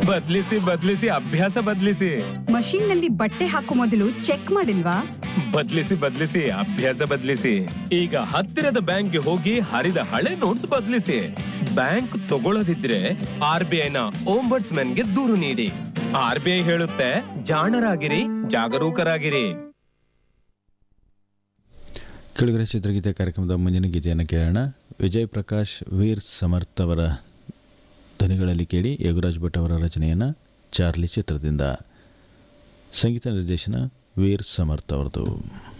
ಬದ್ಲಿಸಿ ಬದ್ಲಿಸಿ ಅಭ್ಯಾಸ ಬದ್ಲಿಸಿ ಮಷೀನ್ ನಲ್ಲಿ ಬಟ್ಟೆ ಹಾಕೋ ಮೊದಲು ಚೆಕ್ ಮಾಡಿಲ್ವಾ ಬದ್ಲಿಸಿ ಬದ್ಲಿಸಿ ಅಭ್ಯಾಸ ಬದ್ಲಿಸಿ ಈಗ ಹತ್ತಿರದ ಬ್ಯಾಂಕ್ಗೆ ಹೋಗಿ ಹರಿದ ಹಳೆ ನೋಟ್ಸ್ ಬದ್ಲಿಸಿ ಬ್ಯಾಂಕ್ ತಗೊಳ್ಳದಿದ್ರೆ ಆರ್ ಬಿ ಐನ ಗೆ ದೂರು ನೀಡಿ ಆರ್ ಬಿ ಐ ಹೇಳುತ್ತೆ ಜಾಣರಾಗಿರಿ ಜಾಗರೂಕರಾಗಿರಿ ಕೆಳಗಡೆ ಚಿತ್ರಗೀತೆ ಕಾರ್ಯಕ್ರಮದ ಮುಂದಿನ ಗೀತೆಯನ್ನು ಕೇಳೋಣ ವಿಜಯ್ ಪ್ರಕಾಶ್ ವೀರ್ ಸಮರ್ಥ್ ಅವರ ಧ್ವನಿಗಳಲ್ಲಿ ಕೇಳಿ ಯೋಗರಾಜ್ ಭಟ್ ಅವರ ರಚನೆಯನ್ನು ಚಾರ್ಲಿ ಚಿತ್ರದಿಂದ ಸಂಗೀತ ನಿರ್ದೇಶನ ವೀರ್ ಸಮರ್ಥ್ ಅವರದು